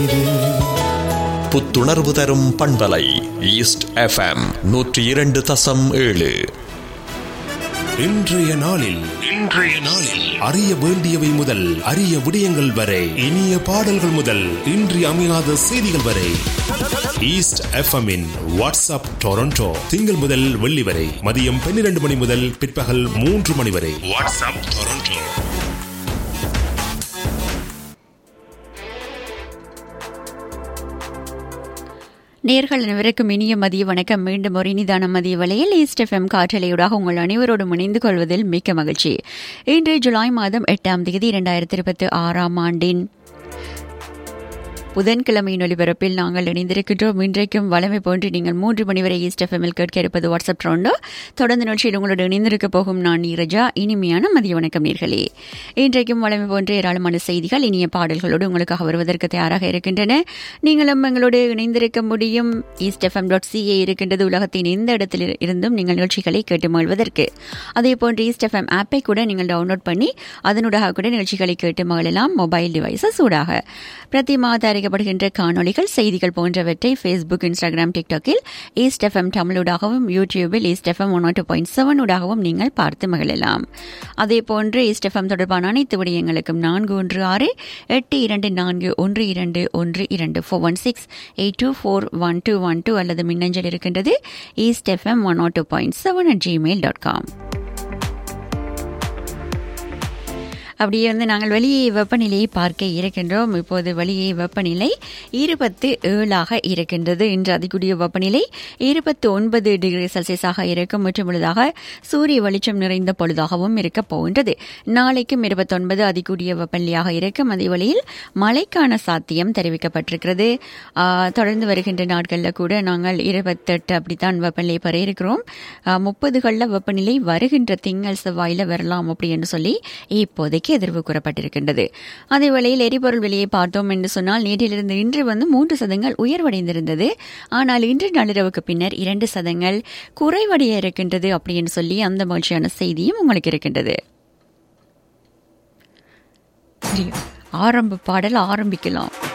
புத்துணர்வு தரும் பண்பலை ஈஸ்ட் எஃப்எம் நூற்றி இரண்டு தசம் ஏழு இன்றைய நாளில் இன்றைய நாளில் அறிய வேண்டியவை முதல் அரிய விடயங்கள் வரை இனிய பாடல்கள் முதல் இன்றி அமையாத செய்திகள் வரை ஈஸ்ட் எஃப்எம்மின் வாட்ஸ்அப் டொரண்டோ திங்கள் முதல் வெள்ளி வரை மதியம் பன்னிரண்டு மணி முதல் பிற்பகல் மூன்று மணி வரை வாட்ஸ்அப் டொரண்டோ நேர்கள் அனைவருக்கும் இனிய மதிய வணக்கம் மீண்டும் ஒரு இனிதான மதிய வலையில் ஈஸ்ட் எஃப்எம் காற்றலையூடாக உங்கள் அனைவரோடும் இணைந்து கொள்வதில் மிக்க மகிழ்ச்சி இன்று ஜூலை மாதம் எட்டாம் தேதி இரண்டாயிரத்தி இருபத்தி ஆறாம் ஆண்டின் புதன்கிழமையின் ஒலிபரப்பில் நாங்கள் இணைந்திருக்கின்றோம் இன்றைக்கும் வளமை போன்று நீங்கள் மூன்று மணி வரை ஈஸ்ட் எஃப்எம்மில் கேட்க இருப்பது வாட்ஸ்அப் ட்ரோண்டோ தொடர்ந்து நிகழ்ச்சியில் உங்களோடு இணைந்திருக்க போகும் நான் நீரஜா இனிமையான மதிய வணக்கம் நேர்களே இன்றைக்கும் வளமை போன்ற ஏராளமான செய்திகள் இனிய பாடல்களோடு உங்களுக்காக வருவதற்கு தயாராக இருக்கின்றன நீங்களும் எங்களோடு இணைந்திருக்க முடியும் ஈஸ்ட் எஃப்எம் டாட் சிஏ இருக்கின்றது உலகத்தின் எந்த இடத்தில் இருந்தும் நீங்கள் நிகழ்ச்சிகளை கேட்டு மகிழ்வதற்கு அதே போன்று ஈஸ்ட் எஃப்எம் ஆப்பை கூட நீங்கள் டவுன்லோட் பண்ணி அதனூடாக கூட நிகழ்ச்சிகளை கேட்டு மகிழலாம் மொபைல் டிவைசஸ் ஊடாக பிரதி மாத அறிக்கப்படுகின்ற காணொலிகள் செய்திகள் போன்றவற்றை ஃபேஸ்புக் இன்ஸ்டாகிராம் டிக்டாக்கில் ஈஸ்ட் எஃப்எம் தமிழூடாகவும் யூடியூபில் East FM one two point seven ஊடாகவும் நீங்கள் பார்த்து மகிழலாம் அதே போன்று ஈஸ்ட் எஃப்எம் தொடர்பான அனைத்து விடயங்களுக்கும் நான்கு ஒன்று ஆறு எட்டு இரண்டு நான்கு ஒன்று இரண்டு ஒன்று இரண்டு four one six eight two four one two one two அல்லது மின்னஞ்சல் இருக்கின்றது East FM one two point seven at Gmail dot com அப்படியே வந்து நாங்கள் வெளியே வெப்பநிலையை பார்க்க இருக்கின்றோம் இப்போது வெளியே வெப்பநிலை இருபத்து ஏழாக இருக்கின்றது இன்று அதிகூடிய வெப்பநிலை இருபத்தி ஒன்பது டிகிரி செல்சியஸாக இருக்கும் மற்றும் பொழுதாக சூரிய வெளிச்சம் நிறைந்த பொழுதாகவும் இருக்க போகின்றது நாளைக்கும் இருபத்தொன்பது அதிகூடிய வெப்பநிலையாக இருக்கும் அதே வழியில் மழைக்கான சாத்தியம் தெரிவிக்கப்பட்டிருக்கிறது தொடர்ந்து வருகின்ற நாட்களில் கூட நாங்கள் இருபத்தெட்டு அப்படித்தான் வெப்பநிலை பெற இருக்கிறோம் முப்பதுகளில் வெப்பநிலை வருகின்ற திங்கள் செவ்வாயில் வரலாம் அப்படி என்று சொல்லி இப்போதைக்கு எதிர்வு கூறப்பட்டிருக்கின்றது அதே வேளையில் எரிபொருள் விலையை பார்த்தோம் என்று சொன்னால் நேற்றிலிருந்து இன்று வந்து மூன்று சதங்கள் உயர்வடைந்திருந்தது ஆனால் இன்று நள்ளிரவுக்கு பின்னர் இரண்டு சதங்கள் குறைவடைய இருக்கின்றது அப்படின்னு சொல்லி அந்த மகிழ்ச்சியான செய்தியும் உங்களுக்கு இருக்கின்றது ஆரம்ப பாடல் ஆரம்பிக்கலாம்